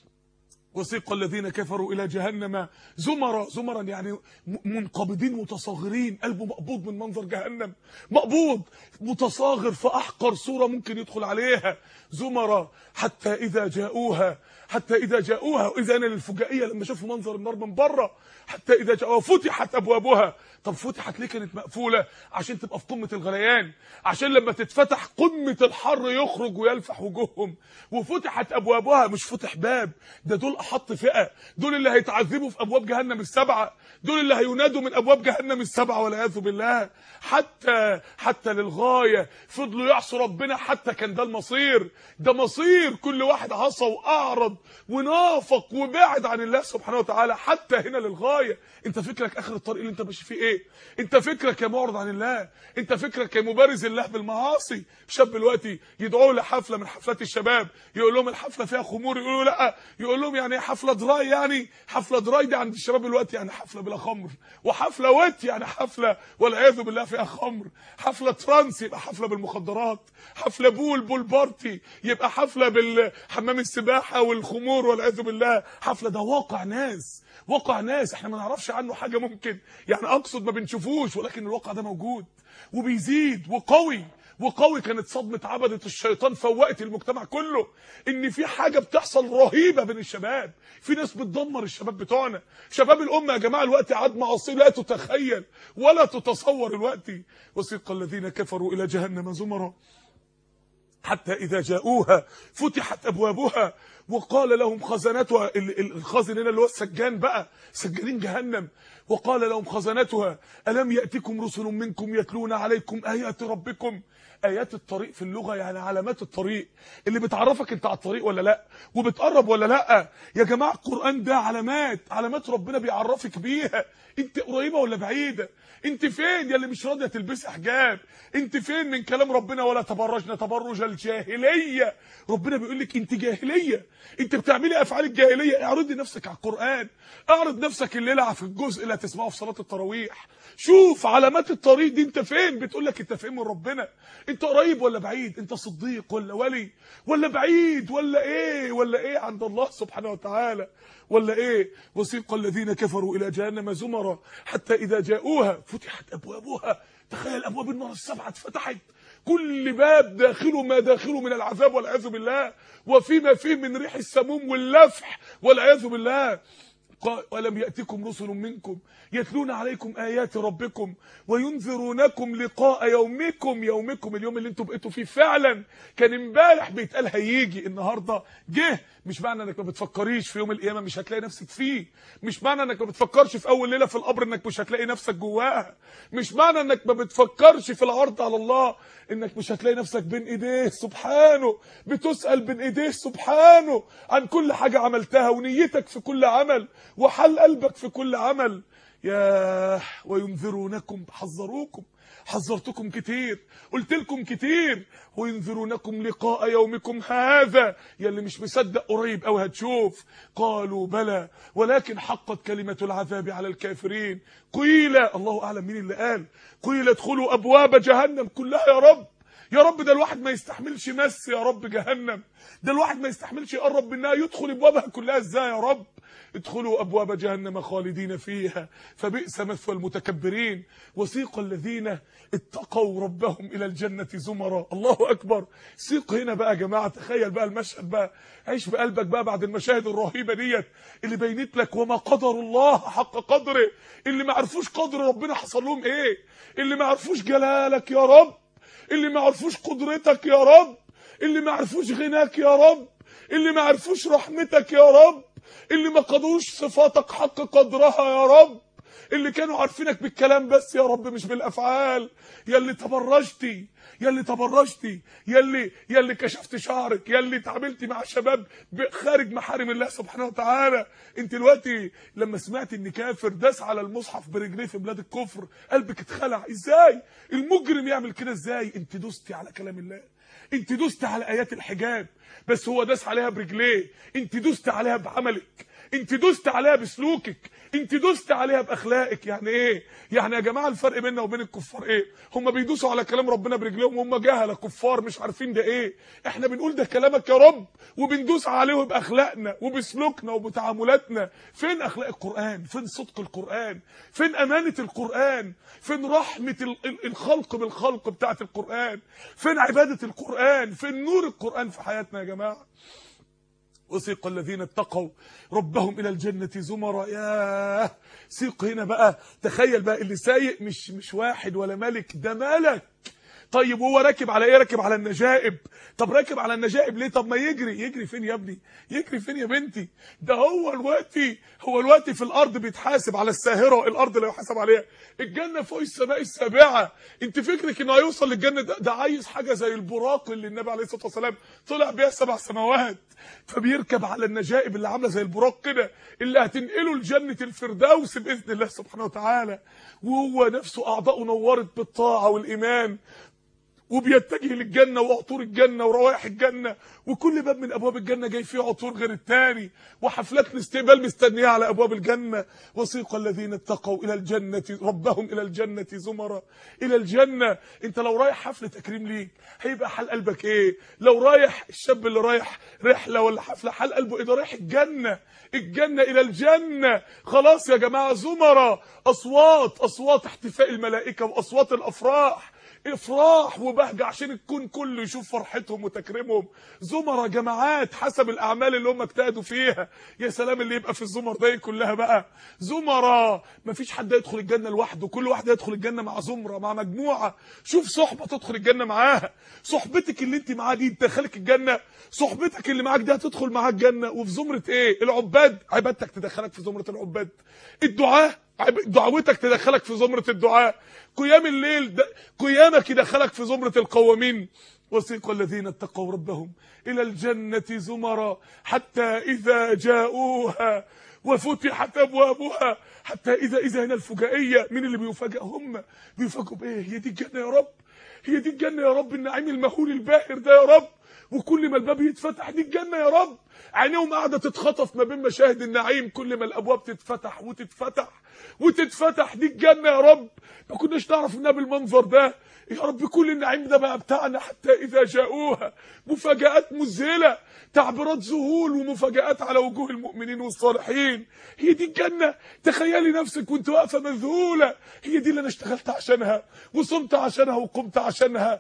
وسيق الذين كفروا الى جهنم زمرا زمرا يعني منقبضين متصاغرين قلبه مقبوض من منظر جهنم مقبوض متصاغر في احقر صوره ممكن يدخل عليها زمرا حتى اذا جاءوها حتى اذا جاءوها واذا انا للفجائيه لما شافوا منظر النار من بره حتى اذا جاءوها فتحت ابوابها طب فتحت ليه كانت مقفوله عشان تبقى في قمه الغليان عشان لما تتفتح قمه الحر يخرج ويلفح وجوههم وفتحت ابوابها مش فتح باب ده دول احط فئه دول اللي هيتعذبوا في ابواب جهنم السبعه دول اللي هينادوا من ابواب جهنم السبعه والعياذ بالله حتى حتى للغايه فضلوا يعصوا ربنا حتى كان ده المصير ده مصير كل واحد عصى واعرض ونافق وبعد عن الله سبحانه وتعالى حتى هنا للغايه انت فكرك اخر الطريق اللي انت ماشي فيه ايه انت فكرك يا معرض عن الله انت فكرك يا مبارز الله بالمعاصي شاب دلوقتي يدعوه لحفله من حفلات الشباب يقول لهم الحفله فيها خمور يقولوا لا يقول لهم يعني حفله دراي يعني حفله دراي دي عند الشباب دلوقتي يعني حفله بلا خمر وحفله ويت يعني حفله والعياذ بالله فيها خمر حفله ترانس يبقى حفله بالمخدرات حفله بول بول بارتي يبقى حفله بالحمام السباحه والخمور والعياذ بالله حفله ده واقع ناس واقع ناس احنا ما نعرفش عنه حاجه ممكن يعني اقصد ما بنشوفوش ولكن الواقع ده موجود وبيزيد وقوي وقوي كانت صدمه عبده الشيطان فوقت المجتمع كله ان في حاجه بتحصل رهيبه بين الشباب في ناس بتدمر الشباب بتوعنا شباب الامه يا جماعه الوقت عاد معاصي لا تتخيل ولا تتصور الوقت وسيق الذين كفروا الى جهنم زمرا حتى إذا جاءوها فتحت أبوابها وقال لهم خزنتها الخازن هنا اللي هو السجان بقى سجانين جهنم وقال لهم خزنتها ألم يأتكم رسل منكم يتلون عليكم آيات ربكم آيات الطريق في اللغة يعني علامات الطريق اللي بتعرفك انت على الطريق ولا لا وبتقرب ولا لا يا جماعة القرآن ده علامات علامات ربنا بيعرفك بيها انت قريبة ولا بعيدة انت فين يا اللي مش راضيه تلبسي حجاب انت فين من كلام ربنا ولا تبرجنا تبرج الجاهليه ربنا بيقول لك انت جاهليه انت بتعملي افعال الجاهليه اعرضي نفسك على القران اعرض نفسك الليله في الجزء اللي هتسمعه في صلاه التراويح شوف علامات الطريق دي انت فين بتقول لك انت فين من ربنا انت قريب ولا بعيد انت صديق ولا ولي ولا بعيد ولا ايه ولا ايه عند الله سبحانه وتعالى ولا ايه وسيق الذين كفروا الى جهنم زمرا حتى اذا جاءوها فتحت ابوابها تخيل ابواب النار السبعه اتفتحت كل باب داخله ما داخله من العذاب والعياذ بالله وفيما فيه من ريح السموم واللفح والعياذ بالله ولم يأتكم رسل منكم يتلون عليكم آيات ربكم وينذرونكم لقاء يومكم يومكم اليوم اللي انتم بقيتوا فيه فعلا كان امبارح بيتقال هيجي النهارده جه مش معنى انك ما بتفكريش في يوم القيامه مش هتلاقي نفسك فيه مش معنى انك ما بتفكرش في اول ليله في القبر انك مش هتلاقي نفسك جواها مش معنى انك ما بتفكرش في العرض على الله انك مش هتلاقي نفسك بين ايديه سبحانه بتسأل بين ايديه سبحانه عن كل حاجه عملتها ونيتك في كل عمل وحل قلبك في كل عمل يا وينذرونكم حذروكم حذرتكم كتير قلت لكم كتير وينذرونكم لقاء يومكم هذا يلي مش مصدق قريب قوي هتشوف قالوا بلى ولكن حقت كلمة العذاب على الكافرين قيل الله أعلم مين اللي قال قيل ادخلوا أبواب جهنم كلها يا رب يا رب ده الواحد ما يستحملش مس يا رب جهنم ده الواحد ما يستحملش يقرب منها يدخل ابوابها كلها ازاي يا رب ادخلوا ابواب جهنم خالدين فيها فبئس مثوى المتكبرين وسيق الذين اتقوا ربهم الى الجنه زمرا الله اكبر سيق هنا بقى يا جماعه تخيل بقى المشهد بقى عيش بقلبك بقى بعد المشاهد الرهيبه ديت اللي بينت لك وما قدر الله حق قدره اللي ما عرفوش قدر ربنا حصل لهم ايه اللي ما عرفوش جلالك يا رب اللي ما عرفوش قدرتك يا رب اللي ما عرفوش غناك يا رب اللي ما عرفوش رحمتك يا رب اللي ما قدروش صفاتك حق قدرها يا رب اللي كانوا عارفينك بالكلام بس يا رب مش بالافعال يا اللي تبرجتي يا اللي تبرجتي يا اللي يا اللي كشفت شعرك يا اللي اتعاملتي مع شباب خارج محارم الله سبحانه وتعالى انت دلوقتي لما سمعت ان كافر داس على المصحف برجليه في بلاد الكفر قلبك اتخلع ازاي المجرم يعمل كده ازاي انت دوستي على كلام الله انت دوست على ايات الحجاب بس هو داس عليها برجليه انت دوست عليها بعملك انت دوست عليها بسلوكك انت دوست عليها باخلاقك يعني ايه يعني يا جماعه الفرق بيننا وبين الكفار ايه هم بيدوسوا على كلام ربنا برجليهم وهم جهله كفار مش عارفين ده ايه احنا بنقول ده كلامك يا رب وبندوس عليه باخلاقنا وبسلوكنا وبتعاملاتنا فين اخلاق القران فين صدق القران فين امانه القران فين رحمه الخلق بالخلق بتاعه القران فين عباده القران فين نور القران في حياتنا يا جماعه وسيق الذين اتقوا ربهم الى الجنه زمرا ياه سيق هنا بقى تخيل بقى اللي سايق مش مش واحد ولا ملك ده ملك طيب وهو راكب على ايه راكب على النجائب طب راكب على النجائب ليه طب ما يجري يجري فين يا ابني يجري فين يا بنتي ده هو الوقتي هو الوقتي في الارض بيتحاسب على الساهره الارض اللي يحاسب عليها الجنه فوق السماء السابعه انت فكرك انه هيوصل للجنه ده, ده عايز حاجه زي البراق اللي النبي عليه الصلاه والسلام طلع بيها سبع سماوات فبيركب على النجائب اللي عامله زي البراق كده اللي هتنقله لجنه الفردوس باذن الله سبحانه وتعالى وهو نفسه اعضاؤه نورت بالطاعه والايمان وبيتجه للجنه وعطور الجنه وروائح الجنه وكل باب من ابواب الجنه جاي فيه عطور غير الثاني وحفلات الاستقبال مستنيه على ابواب الجنه وسيق الذين اتقوا الى الجنه ربهم الى الجنه زمرا الى الجنه انت لو رايح حفله تكريم ليك هيبقى حال قلبك ايه لو رايح الشاب اللي رايح رحله ولا حفله حال قلبه ايه ده رايح الجنه الجنه الى الجنه خلاص يا جماعه زمرا اصوات اصوات احتفاء الملائكه واصوات الافراح افراح وبهجه عشان الكون كله يشوف فرحتهم وتكريمهم زمر جماعات حسب الاعمال اللي هم اجتهدوا فيها يا سلام اللي يبقى في الزمر دي كلها بقى زمرة مفيش حد يدخل الجنه لوحده كل واحد يدخل الجنه مع زمره مع مجموعه شوف صحبه تدخل الجنه معاها صحبتك اللي انت معاها دي تدخلك الجنه صحبتك اللي معاك دي هتدخل معاها الجنه وفي زمره ايه العباد عبادتك تدخلك في زمره العباد الدعاء دعوتك تدخلك في زمرة الدعاء قيام الليل قيامك يدخلك في زمرة القوامين وسيق الذين اتقوا ربهم إلى الجنة زمرا حتى إذا جاءوها وفتحت أبوابها حتى إذا إذا هنا الفجائية مين اللي بيفاجئ هم بيفاجئوا بإيه هي دي الجنة يا رب هي دي الجنة يا رب النعيم المهول الباهر ده يا رب وكل ما الباب يتفتح دي الجنة يا رب عينيهم قاعدة تتخطف ما بين مشاهد النعيم كل ما الأبواب تتفتح وتتفتح وتتفتح دي الجنة يا رب ما كناش نعرف انها بالمنظر ده يا رب كل النعيم ده بقى بتاعنا حتى إذا جاءوها مفاجآت مذهلة تعبيرات ذهول ومفاجآت على وجوه المؤمنين والصالحين هي دي الجنة تخيلي نفسك وانت واقفة مذهولة هي دي اللي انا اشتغلت عشانها وصمت عشانها وقمت عشانها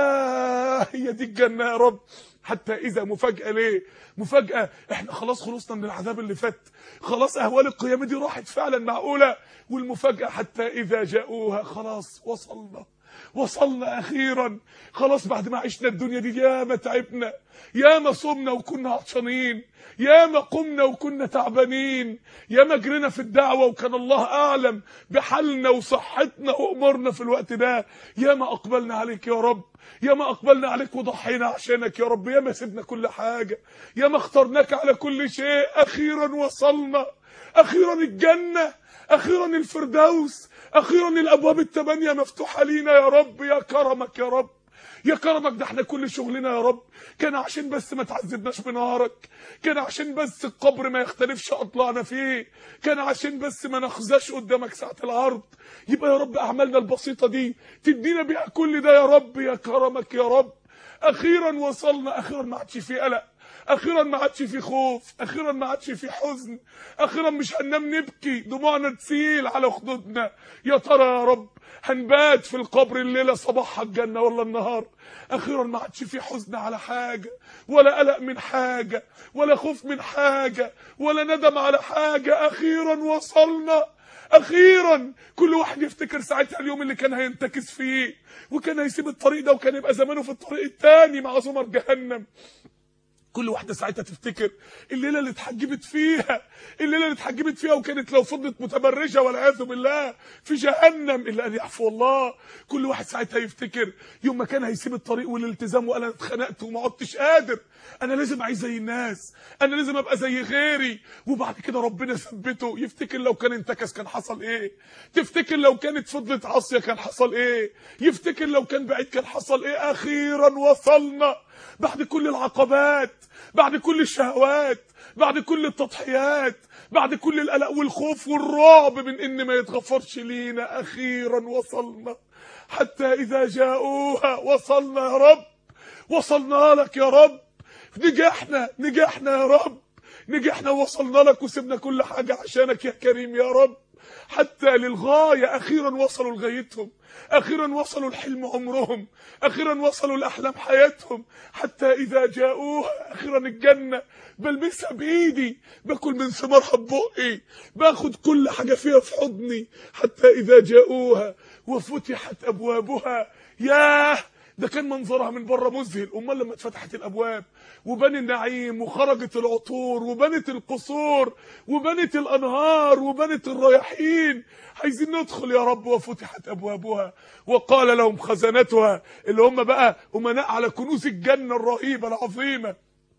يا هي دي الجنة يا رب حتى إذا مفاجأة ليه مفاجأة احنا خلاص خلصنا من العذاب اللي فات خلاص أهوال القيامة دي راحت فعلا معقولة والمفاجأة حتى إذا جاءوها خلاص وصلنا وصلنا أخيرا خلاص بعد ما عشنا الدنيا دي ياما تعبنا ياما صمنا وكنا عطشانين ياما قمنا وكنا تعبانين ياما جرينا في الدعوة وكان الله أعلم بحالنا وصحتنا وأمورنا في الوقت ده ياما أقبلنا عليك يا رب ياما أقبلنا عليك وضحينا عشانك يا رب ياما سيبنا كل حاجة ياما اخترناك على كل شيء أخيرا وصلنا أخيرا الجنة اخيرا الفردوس اخيرا الابواب الثمانيه مفتوحه لينا يا رب يا كرمك يا رب يا كرمك ده احنا كل شغلنا يا رب كان عشان بس ما تعذبناش بنهارك كان عشان بس القبر ما يختلفش اطلعنا فيه كان عشان بس ما نخزاش قدامك ساعه العرض يبقى يا رب اعمالنا البسيطه دي تدينا بيها كل ده يا رب يا كرمك يا رب اخيرا وصلنا اخيرا ما عادش في قلق اخيرا ما عادش في خوف اخيرا ما عادش في حزن اخيرا مش هننام نبكي دموعنا تسيل على خدودنا يا ترى يا رب هنبات في القبر الليله صباحها الجنه ولا النهار اخيرا ما عادش في حزن على حاجه ولا قلق من حاجه ولا خوف من حاجه ولا ندم على حاجه اخيرا وصلنا اخيرا كل واحد يفتكر ساعتها اليوم اللي كان هينتكس فيه وكان هيسيب الطريق ده وكان يبقى زمانه في الطريق التاني مع زمر جهنم كل واحده ساعتها تفتكر الليله اللي اتحجبت فيها الليله اللي اتحجبت فيها وكانت لو فضلت متبرجه والعياذ بالله في جهنم الا ان يعفو الله كل واحد ساعتها يفتكر يوم ما كان هيسيب الطريق والالتزام وقال انا اتخنقت وما عدتش قادر انا لازم اعيش زي الناس انا لازم ابقى زي غيري وبعد كده ربنا ثبته يفتكر لو كان انتكس كان حصل ايه تفتكر لو كانت فضلت عاصيه كان حصل ايه يفتكر لو كان بعيد كان حصل ايه اخيرا وصلنا بعد كل العقبات بعد كل الشهوات بعد كل التضحيات بعد كل القلق والخوف والرعب من ان ما يتغفرش لينا اخيرا وصلنا حتى اذا جاءوها وصلنا يا رب وصلنا لك يا رب نجحنا نجحنا يا رب نجحنا ووصلنا لك وسبنا كل حاجة عشانك يا كريم يا رب حتى للغاية أخيرا وصلوا لغايتهم أخيرا وصلوا الحلم عمرهم أخيرا وصلوا لأحلام حياتهم حتى إذا جاءوها أخيرا الجنة بلمسها بإيدي باكل من ثمارها ببقي باخد كل حاجة فيها في حضني حتى إذا جاءوها وفتحت أبوابها ياه ده كان منظرها من بره مذهل امال لما اتفتحت الابواب وبني النعيم وخرجت العطور وبنت القصور وبنت الانهار وبنت الرياحين عايزين ندخل يا رب وفتحت ابوابها وقال لهم خزنتها اللي هم بقى امناء على كنوز الجنه الرهيبه العظيمه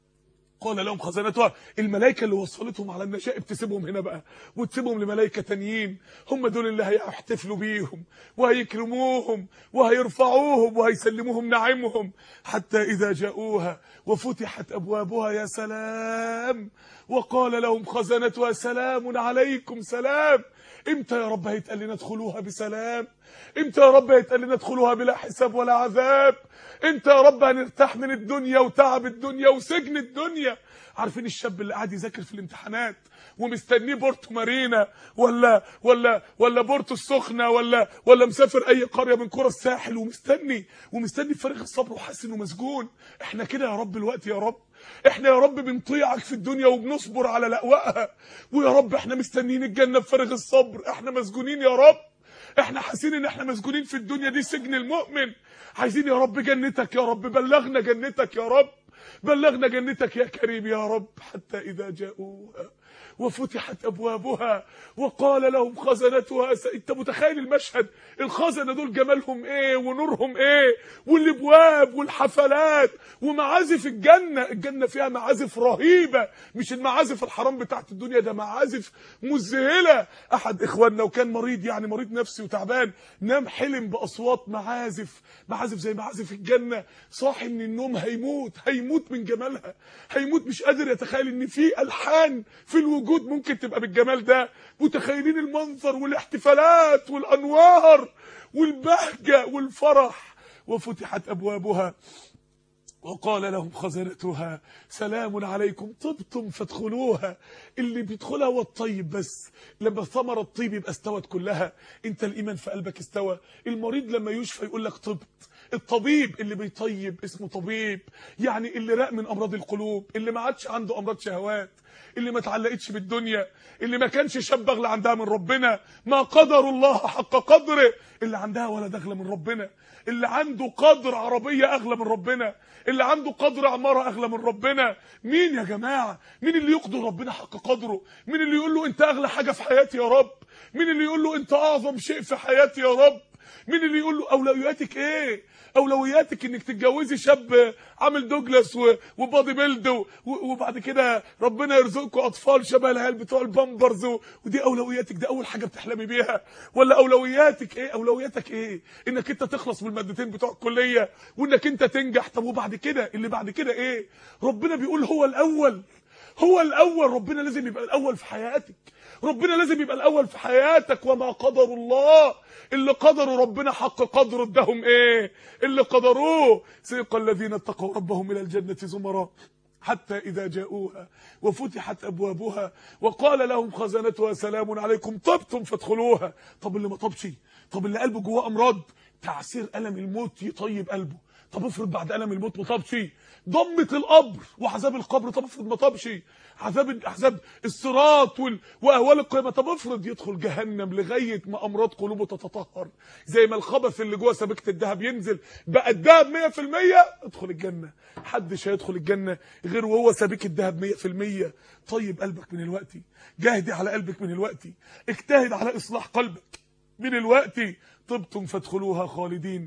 قال لهم خزنتها الملائكة اللي وصلتهم على النشائب تسيبهم هنا بقى وتسيبهم لملائكة تانيين هم دول اللي هيحتفلوا بيهم وهيكرموهم وهيرفعوهم وهيسلموهم نعيمهم حتى إذا جاءوها وفتحت أبوابها يا سلام وقال لهم خزنتها سلام عليكم سلام امتى يا رب هيتقال لنا ادخلوها بسلام امتى يا رب هيتقال لنا ادخلوها بلا حساب ولا عذاب انت يا رب هنرتاح من الدنيا وتعب الدنيا وسجن الدنيا عارفين الشاب اللي قاعد يذاكر في الامتحانات ومستنيه بورتو مارينا ولا ولا ولا بورتو السخنه ولا ولا مسافر اي قريه من قرى الساحل ومستني ومستني بفارغ الصبر وحاسس انه مسجون احنا كده يا رب الوقت يا رب احنا يا رب بنطيعك في الدنيا وبنصبر على لأوائها ويا رب احنا مستنيين الجنه بفارغ الصبر احنا مسجونين يا رب احنا حاسين ان احنا مسجونين في الدنيا دي سجن المؤمن عايزين يا رب جنتك يا رب بلغنا جنتك يا رب بلغنا جنتك يا كريم يا رب حتى إذا جاءوها وفتحت أبوابها وقال لهم خزنتها س... انت متخيل المشهد الخزنة دول جمالهم ايه ونورهم ايه والابواب والحفلات ومعازف الجنة الجنة فيها معازف رهيبة مش المعازف الحرام بتاعت الدنيا ده معازف مذهلة احد اخواننا وكان مريض يعني مريض نفسي وتعبان نام حلم باصوات معازف معازف زي معازف الجنة صاحي من النوم هيموت هيموت من جمالها هيموت مش قادر يتخيل ان في الحان في الوجود ممكن تبقى بالجمال ده متخيلين المنظر والاحتفالات والانوار والبهجة والفرح وفتحت ابوابها وقال لهم خزنتها سلام عليكم طبتم فادخلوها اللي بيدخلها هو الطيب بس لما ثمر الطيب يبقى استوت كلها انت الايمان في قلبك استوى المريض لما يشفى يقول لك طبت الطبيب اللي بيطيب اسمه طبيب يعني اللي راق من امراض القلوب اللي ما عادش عنده امراض شهوات اللي ما اتعلقتش بالدنيا اللي ما كانش شاب اغلى عندها من ربنا ما قدر الله حق قدره اللي عندها ولد اغلى من ربنا اللي عنده قدر عربية اغلى من ربنا اللي عنده قدر عمارة اغلى من ربنا مين يا جماعة مين اللي يقدر ربنا حق قدره مين اللي يقول له انت اغلى حاجة في حياتي يا رب مين اللي يقول له انت اعظم شيء في حياتي يا رب مين اللي يقول له اولوياتك ايه اولوياتك انك تتجوزي شاب عامل دوجلاس و- وبادي بيلد و- وبعد كده ربنا يرزقكم اطفال شبه العيال بتوع البامبرز و- ودي اولوياتك ده اول حاجه بتحلمي بيها ولا اولوياتك ايه اولوياتك ايه انك انت تخلص من المادتين بتوع الكليه وانك انت تنجح طب وبعد كده اللي بعد كده ايه ربنا بيقول هو الاول هو الاول ربنا لازم يبقى الاول في حياتك ربنا لازم يبقى الاول في حياتك وما قدر الله اللي قدروا ربنا حق قدره اداهم ايه اللي قدروه سيق الذين اتقوا ربهم الى الجنه زمرا حتى إذا جاءوها وفتحت أبوابها وقال لهم خزنتها سلام عليكم طبتم فادخلوها طب اللي ما طبش طب اللي قلبه جواه أمراض تعسير ألم الموت يطيب قلبه طب افرض بعد ألم الموت ما طبش ضمة القبر وعذاب القبر طب افرض ما طبش عذاب عذاب الصراط وال... واهوال القيامه طب افرض يدخل جهنم لغايه ما امراض قلوبه تتطهر زي ما الخبث اللي جوه سبيكه الذهب ينزل بقى الذهب 100% ادخل الجنه محدش هيدخل الجنه غير وهو سبيك الذهب 100% طيب قلبك من الوقت جاهدي على قلبك من الوقت اجتهد على اصلاح قلبك من الوقت طبتم فادخلوها خالدين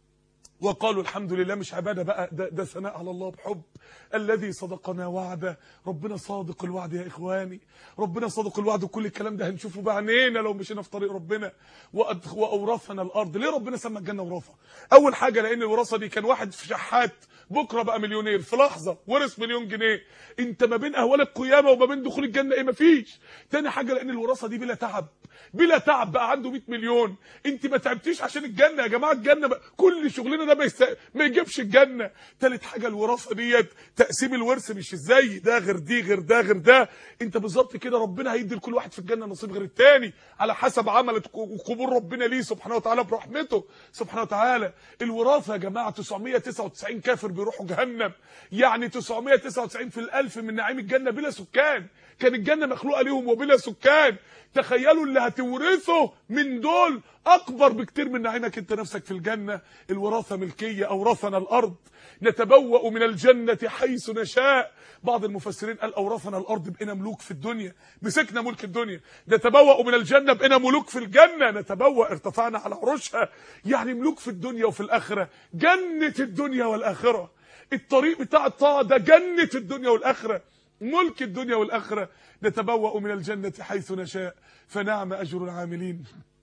وقالوا الحمد لله مش عباده بقى ده, ده ثناء على الله بحب الذي صدقنا وعده ربنا صادق الوعد يا اخواني ربنا صادق الوعد وكل الكلام ده هنشوفه بعينينا لو مشينا في طريق ربنا وأدخ- واورثنا الارض ليه ربنا سمى الجنه وراثه اول حاجه لان الوراثه دي كان واحد في شحات بكره بقى مليونير في لحظه ورث مليون جنيه انت ما بين اهوال القيامه وما بين دخول الجنه ايه مفيش تاني حاجه لان الوراثه دي بلا تعب بلا تعب بقى عنده 100 مليون انت ما تعبتيش عشان الجنه يا جماعه الجنه بقى كل شغلنا ده ما, يست... ما يجيبش الجنه تالت حاجه الوراثه ديت تقسيم الورث مش ازاي ده غير دي غير ده غير ده انت بالظبط كده ربنا هيدي لكل واحد في الجنه نصيب غير التاني على حسب عملت وقبول ربنا ليه سبحانه وتعالى برحمته سبحانه وتعالى الوراثه يا جماعه 999 كافر بيروحوا جهنم يعني 999 في الالف من نعيم الجنه بلا سكان كان الجنه مخلوقه ليهم وبلا سكان تخيلوا اللي هتورثه من دول اكبر بكتير من نعيمك انت نفسك في الجنه الوراثه ملكيه اورثنا الارض نتبوأ من الجنه حيث نشاء بعض المفسرين قال اورثنا الارض بقينا ملوك في الدنيا مسكنا ملك الدنيا نتبوأ من الجنه بقينا ملوك في الجنه نتبوأ ارتفعنا على عروشها يعني ملوك في الدنيا وفي الاخره جنه الدنيا والاخره الطريق بتاع الطاعه ده جنه الدنيا والاخره ملك الدنيا والاخره نتبوأ من الجنه حيث نشاء فنعم اجر العاملين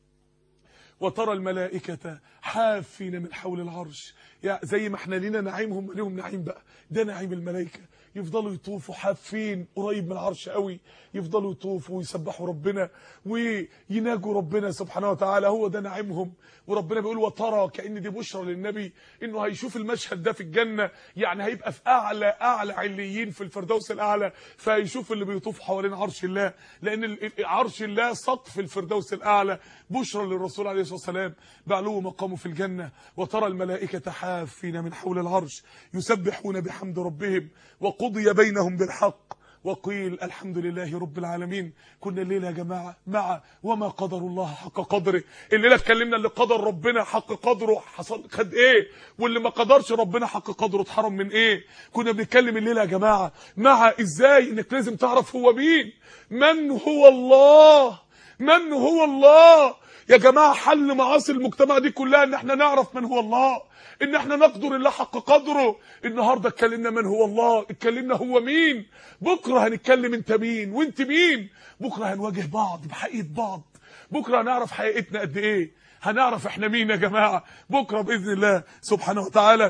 وترى الملائكة حافين من حول العرش يعني زي ما احنا لينا نعيم هم ليهم نعيم بقى ده نعيم الملائكة يفضلوا يطوفوا حافين قريب من العرش قوي يفضلوا يطوفوا ويسبحوا ربنا ويناجوا ربنا سبحانه وتعالى هو ده نعيمهم وربنا بيقول وترى كأن دي بشرى للنبي انه هيشوف المشهد ده في الجنة يعني هيبقى في اعلى اعلى عليين في الفردوس الاعلى فهيشوف اللي بيطوف حوالين عرش الله لان ال- عرش الله سقف الفردوس الاعلى بشرى للرسول عليه الصلاه والسلام بعلو مقامه في الجنه وترى الملائكه حافين من حول العرش يسبحون بحمد ربهم وقضي بينهم بالحق وقيل الحمد لله رب العالمين كنا الليله يا جماعه مع وما قدر الله حق قدره الليله اتكلمنا اللي قدر ربنا حق قدره حصل خد ايه واللي ما قدرش ربنا حق قدره اتحرم من ايه كنا بنتكلم الليله يا جماعه مع ازاي انك لازم تعرف هو مين من هو الله من هو الله يا جماعه حل معاصي المجتمع دي كلها ان احنا نعرف من هو الله ان احنا نقدر الله حق قدره النهارده اتكلمنا من هو الله اتكلمنا هو مين بكره هنتكلم انت مين وانت مين بكره هنواجه بعض بحقيقه بعض بكره هنعرف حقيقتنا قد ايه هنعرف احنا مين يا جماعه بكره باذن الله سبحانه وتعالى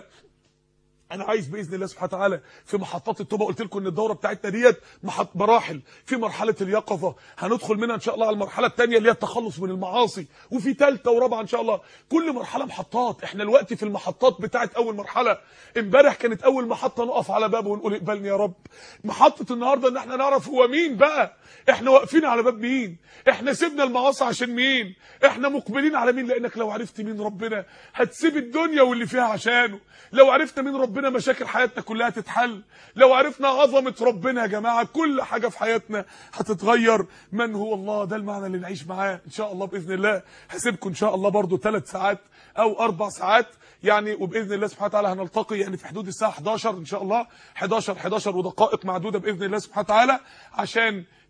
انا عايز باذن الله سبحانه وتعالى في محطات التوبه قلت لكم ان الدوره بتاعتنا ديت محط مراحل في مرحله اليقظه هندخل منها ان شاء الله على المرحله الثانيه اللي هي التخلص من المعاصي وفي ثالثه ورابعه ان شاء الله كل مرحله محطات احنا دلوقتي في المحطات بتاعت اول مرحله امبارح كانت اول محطه نقف على بابه ونقول اقبلني يا رب محطه النهارده ان احنا نعرف هو مين بقى احنا واقفين على باب مين احنا سيبنا المعاصي عشان مين احنا مقبلين على مين لانك لو عرفت مين ربنا هتسيب الدنيا واللي فيها عشانه لو عرفنا مين ربنا مشاكل حياتنا كلها تتحل لو عرفنا عظمة ربنا يا جماعة كل حاجة في حياتنا هتتغير من هو الله ده المعنى اللي نعيش معاه ان شاء الله بإذن الله هسيبكم ان شاء الله برضو ثلاث ساعات او اربع ساعات يعني وباذن الله سبحانه وتعالى هنلتقي يعني في حدود الساعه 11 ان شاء الله 11 11 ودقائق معدوده باذن الله سبحانه وتعالى عشان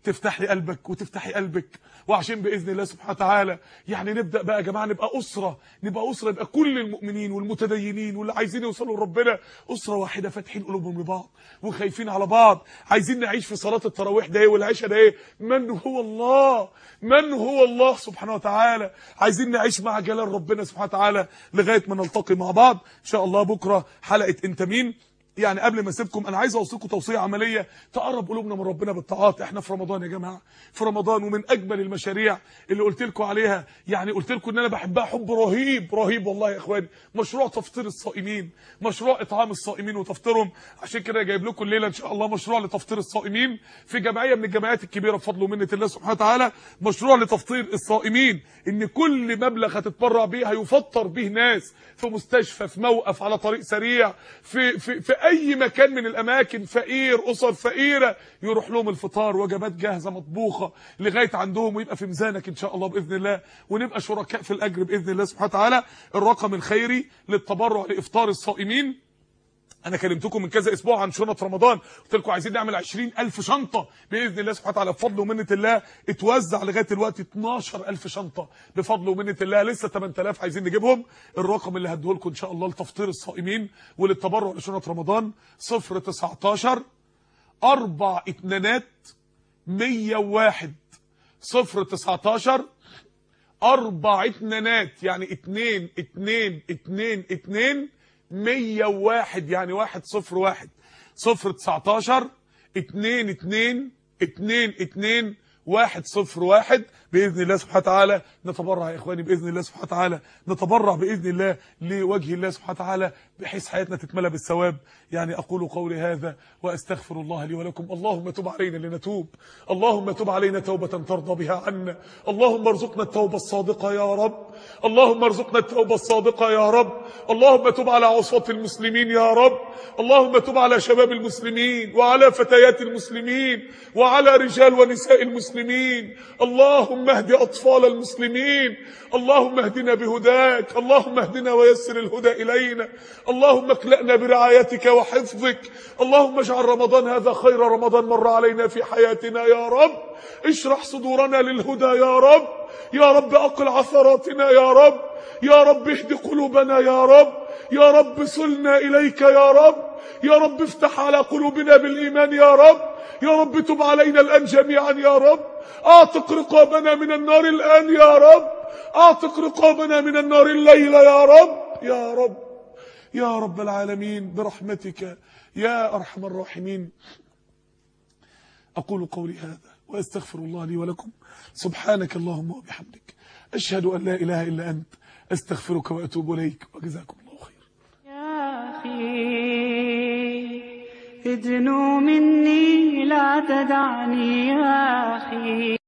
تفتحي قلبك وتفتحي قلبك وعشان باذن الله سبحانه وتعالى يعني نبدا بقى يا جماعه نبقى اسره نبقى اسره يبقى كل المؤمنين والمتدينين واللي عايزين يوصلوا لربنا اسره واحده فاتحين قلوبهم لبعض وخايفين على بعض عايزين نعيش في صلاه التراويح ده ايه والعشاء ده ايه من هو الله من هو الله سبحانه وتعالى عايزين نعيش مع جلال ربنا سبحانه وتعالى لغايه ما نلتقي مع بعض ان شاء الله بكره حلقه انت مين يعني قبل ما اسيبكم انا عايز اوصيكم توصيه عمليه تقرب قلوبنا من ربنا بالطاعات احنا في رمضان يا جماعه في رمضان ومن اجمل المشاريع اللي قلت لكم عليها يعني قلت لكم ان انا بحبها حب رهيب رهيب والله يا اخواني مشروع تفطير الصائمين مشروع اطعام الصائمين وتفطيرهم عشان كده جايب لكم الليله ان شاء الله مشروع لتفطير الصائمين في جمعيه من الجمعيات الكبيره بفضل ومنه الله سبحانه وتعالى مشروع لتفطير الصائمين ان كل مبلغ هتتبرع بيه هيفطر به ناس في مستشفى في موقف على طريق سريع في في في اي مكان من الاماكن فقير اسر فقيره يروح لهم الفطار وجبات جاهزه مطبوخه لغايه عندهم ويبقى في ميزانك ان شاء الله باذن الله ونبقى شركاء في الاجر باذن الله سبحانه وتعالى الرقم الخيري للتبرع لافطار الصائمين انا كلمتكم من كذا اسبوع عن شنط رمضان قلت لكم عايزين نعمل 20000 شنطه باذن الله سبحانه وتعالى بفضل ومنه الله اتوزع لغايه دلوقتي 12000 شنطه بفضل ومنه الله لسه 8000 عايزين نجيبهم الرقم اللي هديه لكم ان شاء الله لتفطير الصائمين وللتبرع لشنط رمضان 019 اربع اتنينات 101 019 اربع اتنينات يعني اتنين اتنين اتنين اتنين 101 يعني 101 0 19 2 2 2 2 101 باذن الله سبحانه وتعالى نتبرع يا اخواني باذن الله سبحانه وتعالى نتبرع باذن الله لوجه الله سبحانه وتعالى بحيث حياتنا تتملى بالثواب يعني اقول قولي هذا واستغفر الله لي ولكم اللهم تب علينا لنتوب اللهم تب علينا توبه ترضى بها عنا اللهم ارزقنا التوبه الصادقه يا رب اللهم ارزقنا التوبه الصادقه يا رب اللهم تب على عصاة المسلمين يا رب اللهم تب على شباب المسلمين وعلى فتيات المسلمين وعلى رجال ونساء المسلمين اللهم اهد اطفال المسلمين اللهم اهدنا بهداك اللهم اهدنا ويسر الهدى الينا اللهم اكلأنا برعايتك وحفظك اللهم اجعل رمضان هذا خير رمضان مر علينا في حياتنا يا رب اشرح صدورنا للهدى يا رب يا رب اقل عثراتنا يا رب يا رب اهد قلوبنا يا رب يا رب صلنا اليك يا رب يا رب افتح على قلوبنا بالايمان يا رب يا رب تب علينا الان جميعا يا رب اعتق رقابنا من النار الان يا رب اعتق رقابنا من النار الليله يا رب يا رب يا رب العالمين برحمتك يا ارحم الراحمين اقول قولي هذا واستغفر الله لي ولكم سبحانك اللهم وبحمدك اشهد ان لا اله الا انت استغفرك واتوب اليك وجزاكم الله خير يا أخي ادنو مني لا تدعني يا أخي